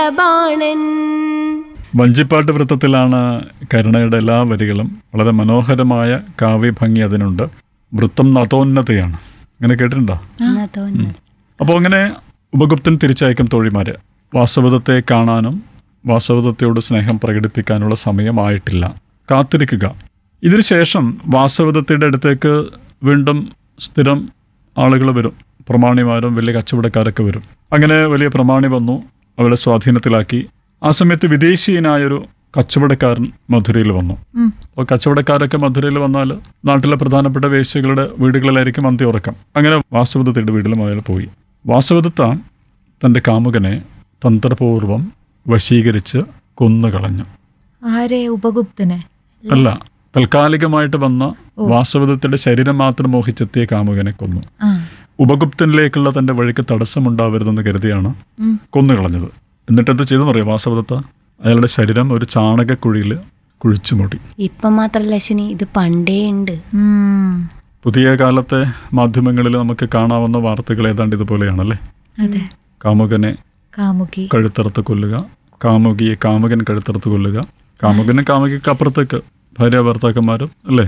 ബാണൻ വഞ്ചിപ്പാട്ട് വൃത്തത്തിലാണ് കരുണയുടെ എല്ലാ വരികളും വളരെ മനോഹരമായ കാവ്യഭംഗി അതിനുണ്ട് വൃത്തം നതോന്നതയാണ് അങ്ങനെ കേട്ടിട്ടുണ്ടോ എന്നാ തോന്നുന്നത് അപ്പോൾ അങ്ങനെ ഉപഗുപ്തൻ തിരിച്ചയക്കും തോഴിമാര് വാസവദത്തെ കാണാനും വാസവദത്തയോട് സ്നേഹം പ്രകടിപ്പിക്കാനുള്ള സമയമായിട്ടില്ല കാത്തിരിക്കുക ഇതിനുശേഷം വാസവദത്തയുടെ അടുത്തേക്ക് വീണ്ടും സ്ഥിരം ആളുകൾ വരും പ്രമാണിമാരും വലിയ കച്ചവടക്കാരൊക്കെ വരും അങ്ങനെ വലിയ പ്രമാണി വന്നു അവളെ സ്വാധീനത്തിലാക്കി ആ സമയത്ത് വിദേശീയനായൊരു കച്ചവടക്കാരൻ മധുരയിൽ വന്നു അപ്പോൾ കച്ചവടക്കാരൊക്കെ മധുരയിൽ വന്നാൽ നാട്ടിലെ പ്രധാനപ്പെട്ട വേശ്യകളുടെ വീടുകളിലായിരിക്കും അന്ത്യ ഉറക്കം അങ്ങനെ വാസവദത്തയുടെ വീട്ടിലും അയാൾ പോയി വാസവദത്ത തൻ്റെ കാമുകനെ തന്ത്രപൂർവം വശീകരിച്ച് കൊന്നുകളഞ്ഞു ആരെ ഉപഗുപ്തനെ അല്ല താൽക്കാലികമായിട്ട് വന്ന വാസവദത്തയുടെ ശരീരം മാത്രം മോഹിച്ചെത്തിയ കാമുകനെ കൊന്നു ആ ഉപഗുപ്തനിലേക്കുള്ള തന്റെ വഴിക്ക് തടസ്സമുണ്ടാവരുതെന്ന് കരുതിയാണ് ഉം. കൊന്നുകളഞ്ഞത് എന്നിട്ട് എന്ത് ചെയ്തെന്നറിയോ വാസവദത്ത അയാളുടെ ശരീരം ഒരു ചാണകക്കുഴിയിൽ കുഴിച്ചു മൂടി ഇപ്പം മാത്രല്ല അശ്വിനി ഇത് പണ്ടേ ഉണ്ട് ഉം. പുതിയ കാലത്തെ മാധ്യമങ്ങളിൽ നമുക്ക് കാണാവുന്ന വാർത്തകൾ ഏതാണ്ട് ഇതുപോലെയാണല്ലേ അതെ കാമുകനെ കാമുകി കഴുത്തറുത്ത് കൊല്ലുക കാമുകിയെ കാമുകൻ കഴുത്തറുത്ത് കൊല്ലുക കാമുകനും കാമുകിക്ക് അപ്പുറത്തേക്ക് ഭാര്യ ഭർത്താക്കന്മാരും അല്ലേ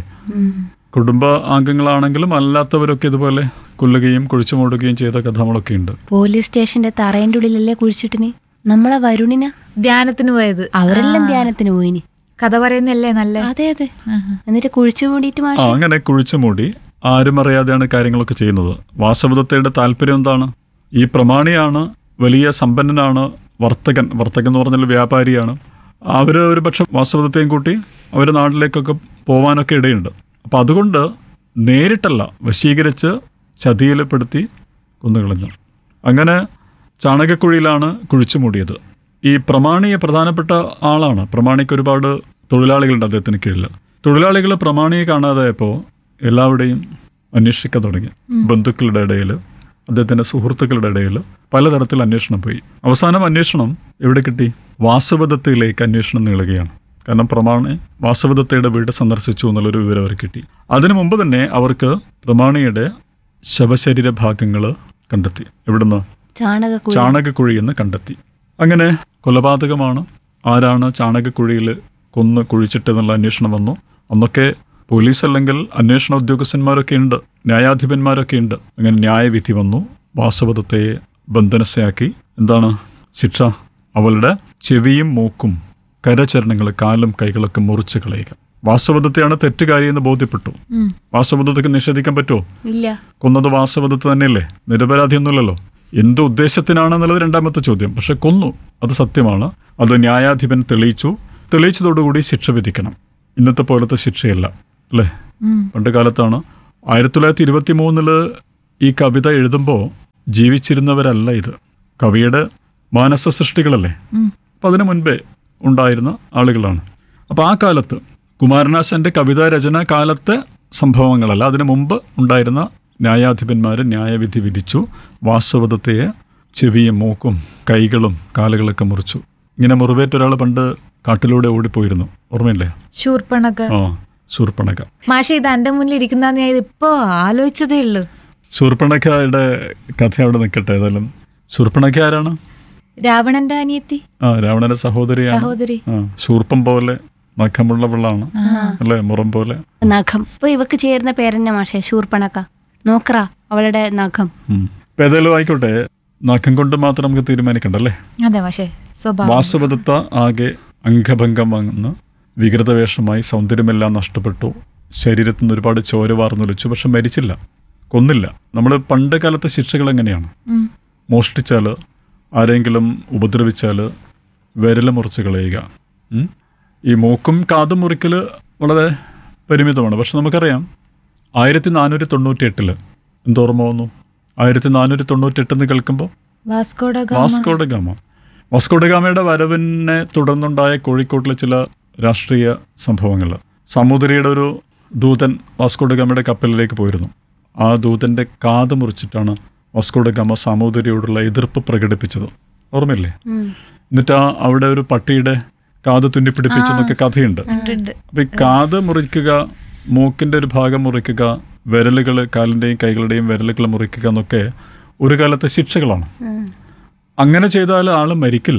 കുടുംബ അംഗങ്ങളാണെങ്കിലും അല്ലാത്തവരൊക്കെ ഇതുപോലെ കൊല്ലുകയും കുഴിച്ചു മൂടുകയും ചെയ്ത കഥകളൊക്കെ ഉണ്ട് പോലീസ് സ്റ്റേഷന്റെ തറേന്റെ ഉള്ളിലല്ലേ കുഴിച്ചിട്ടിന് നമ്മളെ വരുണിന ധ്യാനത്തിന് പോയത് അവരെല്ലാം ധ്യാനത്തിന് പോയിന് കഥ പറയുന്നല്ലേ നല്ല അതെ അതെ എന്നിട്ട് കുഴിച്ചു മൂടിയിട്ട് ആ മാഷ് അങ്ങനെ കുഴിച്ചു മൂടി ആരും അറിയാതെയാണ് കാര്യങ്ങളൊക്കെ ചെയ്യുന്നത് വാസവദത്തയുടെ താല്പര്യം എന്താണ് ഈ പ്രമാണിയാണ് വലിയ സമ്പന്നനാണ് വർത്തകൻ വർത്തകൻ എന്ന് പറഞ്ഞാൽ വ്യാപാരിയാണ് അവർ ഒരു പക്ഷെ വാസവദത്തെയും കൂട്ടി അവർ നാട്ടിലേക്കൊക്കെ പോവാനൊക്കെ ഇടയുണ്ട് അപ്പം അതുകൊണ്ട് നേരിട്ടല്ല വശീകരിച്ച് ചതിയിൽപ്പെടുത്തി കൊന്നുകളഞ്ഞു അങ്ങനെ ചാണകക്കുഴിയിലാണ് കുഴിച്ചു മൂടിയത് ഈ പ്രമാണിയെ പ്രധാനപ്പെട്ട ആളാണ് പ്രമാണിക്ക് ഒരുപാട് തൊഴിലാളികളുണ്ട് അദ്ദേഹത്തിന് കീഴിൽ തൊഴിലാളികൾ പ്രമാണിയെ കാണാതായപ്പോൾ എല്ലാവരുടെയും അന്വേഷിക്കാൻ തുടങ്ങി ബന്ധുക്കളുടെ ഇടയിൽ അദ്ദേഹത്തിന്റെ സുഹൃത്തുക്കളുടെ ഇടയിൽ പലതരത്തിൽ അന്വേഷണം പോയി അവസാനം അന്വേഷണം എവിടെ കിട്ടി വാസവദത്തയിലേക്ക് അന്വേഷണം നീളുകയാണ് കാരണം പ്രമാണി വാസവദത്തയുടെ വീട് സന്ദർശിച്ചു എന്നുള്ളൊരു വിവരം അവർ കിട്ടി അതിനു മുമ്പ് തന്നെ അവർക്ക് പ്രമാണിയുടെ ശവശരീര ഭാഗങ്ങൾ കണ്ടെത്തി എവിടുന്ന് ചാണകക്കുഴി ചാണകക്കുഴി എന്ന് കണ്ടെത്തി അങ്ങനെ കൊലപാതകമാണ് ആരാണ് ചാണകക്കുഴിയിൽ കൊന്ന് കുഴിച്ചിട്ടെന്നുള്ള അന്വേഷണം വന്നു അന്നൊക്കെ പോലീസ് അല്ലെങ്കിൽ അന്വേഷണ ഉദ്യോഗസ്ഥന്മാരൊക്കെ ഉണ്ട് ന്യായാധിപന്മാരൊക്കെ ഉണ്ട് അങ്ങനെ ന്യായവിധി വന്നു വാസവദത്തെ ബന്ധനസ്ഥയാക്കി എന്താണ് ശിക്ഷ അവളുടെ ചെവിയും മൂക്കും കരചരണങ്ങൾ കാലും കൈകളൊക്കെ മുറിച്ച് കളയുക വാസവദത്തെയാണ് തെറ്റുകാരി എന്ന് ബോധ്യപ്പെട്ടു വാസവദത്തക്ക് നിഷേധിക്കാൻ പറ്റുമോ ഇല്ല കൊന്നത് വാസവദത്ത് തന്നെയല്ലേ നിരപരാധിയൊന്നുമില്ലല്ലോ എന്ത് ഉദ്ദേശത്തിനാണെന്നുള്ളത് രണ്ടാമത്തെ ചോദ്യം പക്ഷെ കൊന്നു അത് സത്യമാണ് അത് ന്യായാധിപൻ തെളിയിച്ചു തെളിയിച്ചതോടുകൂടി ശിക്ഷ വിധിക്കണം ഇന്നത്തെ പോലത്തെ ശിക്ഷയല്ല അല്ലേ പണ്ട് കാലത്താണ് ആയിരത്തി തൊള്ളായിരത്തി ഇരുപത്തി മൂന്നില് ഈ കവിത എഴുതുമ്പോൾ ജീവിച്ചിരുന്നവരല്ല ഇത് കവിയുടെ മാനസ സൃഷ്ടികളല്ലേ അപ്പം അതിനു മുൻപേ ഉണ്ടായിരുന്ന ആളുകളാണ് അപ്പോൾ ആ കാലത്ത് കുമാരനാശന്റെ കവിതാ രചന കാലത്തെ സംഭവങ്ങളല്ല അതിനു മുമ്പ് ഉണ്ടായിരുന്ന ന്യായാധിപന്മാർ ന്യായവിധി വിധിച്ചു വാസ്തവതത്തെ ചെവിയും മൂക്കും കൈകളും കാലുകളൊക്കെ മുറിച്ചു ഇങ്ങനെ മുറിവേറ്റ ഒരാൾ പണ്ട് കാട്ടിലൂടെ ഓടിപ്പോയിരുന്നു ഓർമ്മയില്ലേ ശൂർപ്പണക ആ ശൂർപ്പണക മാഷ ഇത് എന്റെ മുന്നിൽ ഇരിക്കുന്ന ഞാൻ ഇതിപ്പോ ആലോചിച്ചതേ ഉള്ളൂ ശൂർപ്പണഖയുടെ കഥ അവിടെ നിൽക്കട്ടെ ഏതായാലും ശൂർപ്പണഖ ആരാണ് രാവണന്റെ അനിയത്തി ആ രാവണന്റെ സഹോദരിയാണ് സഹോദരി ആ ശൂർപ്പം പോലെ നഖമുള്ള വെള്ളമാണ് അല്ലേ മുറം പോലെ നഖം ഇപ്പൊ ഇവക്ക് ചേരുന്ന പേരെന്നെ മാഷെ ശൂർപ്പണക്ക നോക്കറ അവളുടെ നഖം ഉം. ഇപ്പൊ ഏതായാലും ആയിക്കോട്ടെ നഖം കൊണ്ട് മാത്രം നമുക്ക് തീരുമാനിക്കണ്ടല്ലേ അതെ മാഷേ സ്വഭാവം വാസുപദത്ത ആകെ അംഗഭംഗം വന്ന് വികൃതവേഷമായി സൗന്ദര്യമെല്ലാം നഷ്ടപ്പെട്ടു ശരീരത്തിൽ നിന്ന് ഒരുപാട് ചോര വാർന്നൊലിച്ചു പക്ഷെ മരിച്ചില്ല കൊന്നില്ല നമ്മൾ പണ്ട് കാലത്തെ ശിക്ഷകൾ എങ്ങനെയാണ് ഉം. മോഷ്ടിച്ചാൽ ആരെങ്കിലും ഉപദ്രവിച്ചാൽ വിരൽ മുറിച്ച് കളയുക ഉം? ഈ മൂക്കും കാതും മുറിക്കൽ വളരെ പരിമിതമാണ് പക്ഷെ നമുക്കറിയാം ആയിരത്തി നാനൂറ്റി തൊണ്ണൂറ്റി എട്ടില് എന്തോർമ്മ വന്നു ആയിരത്തി നാനൂറ്റി തൊണ്ണൂറ്റി എട്ടെന്ന് കേൾക്കുമ്പോൾ Vasco da Gama Vasco da Gama Vasco da ഗാമയുടെ വരവിനെ തുടർന്നുണ്ടായ കോഴിക്കോട്ടിലെ ചില രാഷ്ട്രീയ സംഭവങ്ങൾ സാമൂതിരിയുടെ ഒരു ദൂതൻ വാസ്കോഡ ഗാമയുടെ കപ്പലിലേക്ക് പോയിരുന്നു ആ ദൂതന്റെ കാത് മുറിച്ചിട്ടാണ് വാസ്കോഡ ഗാമ സാമൂതിരിയോടുള്ള എതിർപ്പ് പ്രകടിപ്പിച്ചത് ഓർമ്മയില്ലേ ഉം. എന്നിട്ട് ആ അവിടെ ഒരു പട്ടിയുടെ കാത് തുന്നിപ്പിടിപ്പിച്ചെന്നൊക്കെ കഥയുണ്ട് ഉണ്ട് അപ്പൊ ഈ കാത് മുറിക്കുക മൂക്കിന്റെ ഒരു ഭാഗം മുറിക്കുക വിരലുകൾ കാലിന്റെയും കൈകളുടെയും വിരലുകൾ മുറിക്കുക എന്നൊക്കെ ഒരു കാലത്തെ ശിക്ഷകളാണ് ഉം. അങ്ങനെ ചെയ്താൽ ആൾ മരിക്കില്ല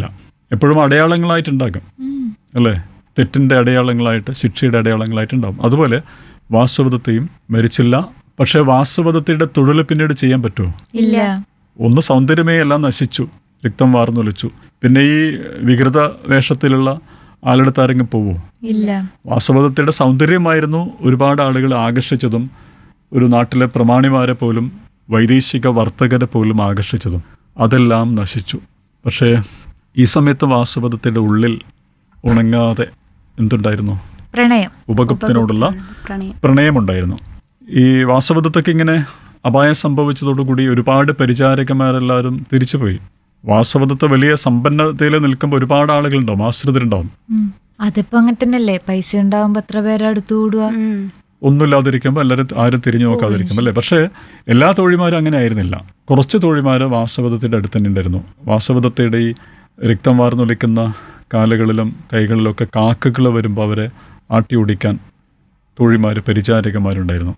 എപ്പോഴും അടയാളങ്ങളായിട്ടുണ്ടാകും അല്ലേ തെറ്റിൻ്റെ അടയാളങ്ങളായിട്ട് ശിക്ഷയുടെ അടയാളങ്ങളായിട്ട് ഉണ്ടാകും അതുപോലെ വാസ്തവതത്തെയും മരിച്ചില്ല പക്ഷേ വാസ്തവതയുടെ തൊഴിൽ പിന്നീട് ചെയ്യാൻ പറ്റുമോ ഇല്ല ഒന്ന് സൗന്ദര്യമേ എല്ലാം നശിച്ചു രക്തം വാർന്നൊലിച്ചു പിന്നെ ഈ വികൃത വേഷത്തിലുള്ള ആളുടെ ആരെങ്കിലും പോവോ ഇല്ല വാസ്തവതയുടെ സൗന്ദര്യമായിരുന്നു ഒരുപാട് ആളുകൾ ആകർഷിച്ചതും ഒരു നാട്ടിലെ പ്രമാണിമാരെ പോലും വൈദേശിക വർത്തകരെ പോലും ആകർഷിച്ചതും അതെല്ലാം നശിച്ചു പക്ഷേ ഈ സമയത്ത് വാസ്തവതയുടെ ഉള്ളിൽ ഉണങ്ങാതെ എന്തുണ്ടായിരുന്നു പ്രണയം ഉപഗുപ്തനോടുള്ള പ്രണയം പ്രണയമുണ്ടായിരുന്നു ഈ വാസവദത്തൊക്കെ ഇങ്ങനെ അപായം സംഭവിച്ചതോടുകൂടി ഒരുപാട് പരിചാരകന്മാരെല്ലാവരും തിരിച്ചുപോയി വാസവദത്ത് വലിയ സമ്പന്നതയിൽ നിൽക്കുമ്പോൾ ഒരുപാട് ആളുകളുണ്ടാവും ആശ്രിതരുണ്ടാവും ഉം. അതിപ്പോ അങ്ങനെ തന്നെയല്ലേ പൈസ ഉണ്ടാവുമ്പോ എത്ര പേരെ അടുത്ത് കൂടുക ഉം. ഒന്നുമില്ലാതിരിക്കുമ്പോൾ എല്ലാവരും ആരും തിരിഞ്ഞു നോക്കാതിരിക്കും അല്ലേ പക്ഷേ എല്ലാ തോഴിമാരും അങ്ങനെ ആയിരുന്നില്ല കുറച്ച് തോഴിമാർ വാസവദത്തിൻ്റെ അടുത്ത് തന്നെ ഉണ്ടായിരുന്നു വാസവദത്തയുടെ ഈ രക്തം വാർന്നൊലിക്കുന്ന കാലുകളിലും കൈകളിലൊക്കെ കാക്കകൾ വരുമ്പോൾ അവരെ ആട്ടി ഓടിക്കാൻ തോഴിമാർ പരിചാരകന്മാരുണ്ടായിരുന്നു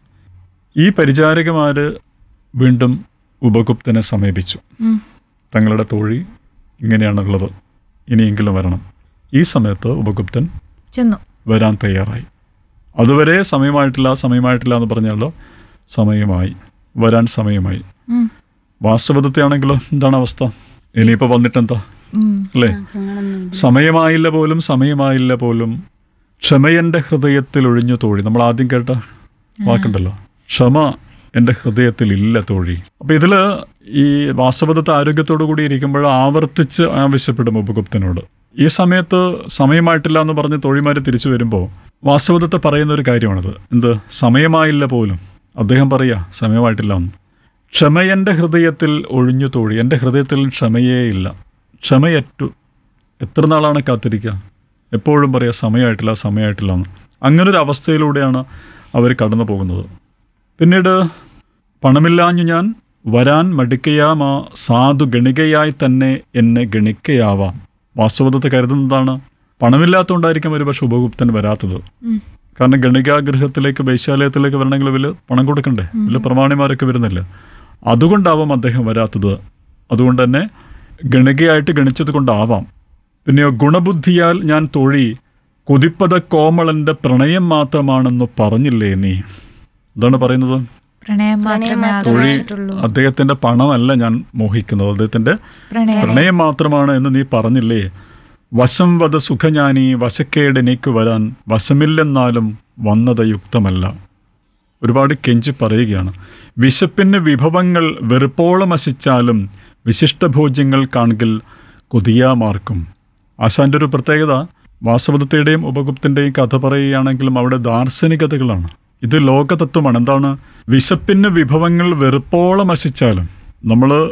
ഈ പരിചാരകന്മാർ വീണ്ടും ഉപഗുപ്തനെ സമീപിച്ചു ഉം. തങ്ങളുടെ തോഴി ഇങ്ങനെയാണുള്ളത് ഇനിയെങ്കിലും വരണം ഈ സമയത്ത് ഉപഗുപ്തൻ ചെന്നു വരാൻ തയ്യാറായി അതുവരെ സമയമായിട്ടില്ല സമയമായിട്ടില്ല എന്ന് പറഞ്ഞാലോ സമയമായി വരാൻ സമയമായി ഉം. വാസ്തവത്തെ ആണെങ്കിലോ എന്താണ് അവസ്ഥ ഇനിയിപ്പോൾ വന്നിട്ടെന്താ ഉം. അല്ലേ അങ്ങനൊന്നും സമയമായില്ല പോലും സമയമായില്ല പോലും ക്ഷമയെൻ്റെ ഹൃദയത്തിൽ ഒഴിഞ്ഞു തോഴി നമ്മൾ ആദ്യം കേട്ട വാക്കുണ്ടല്ലോ ക്ഷമ എൻ്റെ ഹൃദയത്തിൽ ഇല്ല തോഴി അപ്പൊ ഇതില് ഈ വാസ്തവത്തെ ആരോഗ്യത്തോടു കൂടി ഇരിക്കുമ്പോൾ ആവർത്തിച്ച് ആവശ്യപ്പെടും ഉപഗുപ്തനോട് ഈ സമയത്ത് സമയമായിട്ടില്ല എന്ന് പറഞ്ഞ് തോഴിമാര് തിരിച്ചു വരുമ്പോൾ വാസ്തവത്തെ പറയുന്ന ഒരു കാര്യമാണിത് എന്ത് സമയമായില്ല പോലും അദ്ദേഹം പറയാ സമയമായിട്ടില്ല എന്ന് ക്ഷമയെൻ്റെ ഹൃദയത്തിൽ ഒഴിഞ്ഞു തോഴി എൻ്റെ ഹൃദയത്തിൽ ക്ഷമയേ ഇല്ല ക്ഷമയറ്റു എത്ര നാളാണ് കാത്തിരിക്കുക എപ്പോഴും പറയാ സമയമായിട്ടില്ല സമയമായിട്ടില്ല എന്ന് അങ്ങനൊരു അവസ്ഥയിലൂടെയാണ് അവർ കടന്നു പോകുന്നത് പിന്നീട് പണമില്ലാഞ്ഞു ഞാൻ വരാൻ മടിക്കയാമാ സാധു ഗണികയായി തന്നെ എന്നെ ഗണിക്കയാവാം വാസ്തവത്തെ കരുതുന്നതാണ് പണമില്ലാത്തതുകൊണ്ടായിരിക്കും ഒരു പക്ഷെ ഉപഗുപ്തൻ വരാത്തത് ഉം. കാരണം ഗണികാഗൃഹത്തിലേക്ക് വൈശാലയത്തിലേക്ക് വരണമെങ്കിൽ വലിയ പണം കൊടുക്കണ്ടേ വലിയ പ്രമാണിമാരൊക്കെ വരുന്നില്ല അതുകൊണ്ടാവാം അദ്ദേഹം വരാത്തത് അതുകൊണ്ട് തന്നെ ഗണികയായിട്ട് ഗണിച്ചത് കൊണ്ടാവാം പിന്നെയോ ഗുണബുദ്ധിയാൽ ഞാൻ തൊഴി കൊതിപ്പത കോമളന്റെ പ്രണയം മാത്രമാണെന്ന് പറഞ്ഞില്ലേ നീ എന്താണ് പറയുന്നത് പ്രണയം മാത്രമേ തൊഴി ആഗ്രഹിച്ചിട്ടുള്ളൂ അദ്ദേഹത്തിന്റെ പണമല്ല ഞാൻ മോഹിക്കുന്നത് അദ്ദേഹത്തിന്റെ പ്രണയം പ്രണയം മാത്രമാണ് എന്ന് നീ പറഞ്ഞില്ലേ വശം വധ സുഖஞാനി വശക്കേട് എനിക്ക് വരാൻ വശമില്ലെന്നാലും വന്നത് യുക്തമല്ല ഒരുപാട് കെഞ്ചി പറയുകയാണ് വിശപ്പിന് വിഭവങ്ങൾ വെറുപ്പോളം അശിച്ചാലും വിശിഷ്ടഭോജ്യങ്ങൾ കാണെങ്കിൽ കൊതിയാമാർക്കും ആശാന്റെ ഒരു പ്രത്യേകത വാസവദത്തയുടെയും ഉപഗുപ്തന്റെയും കഥ പറയുകയാണെങ്കിലും അവിടെ ദാർശനികതകളാണ് ഇത് ലോകതത്വമാണ് എന്താണ് വിശപ്പിന് വിഭവങ്ങൾ വെറുപ്പോളം അശിച്ചാലും നമ്മൾ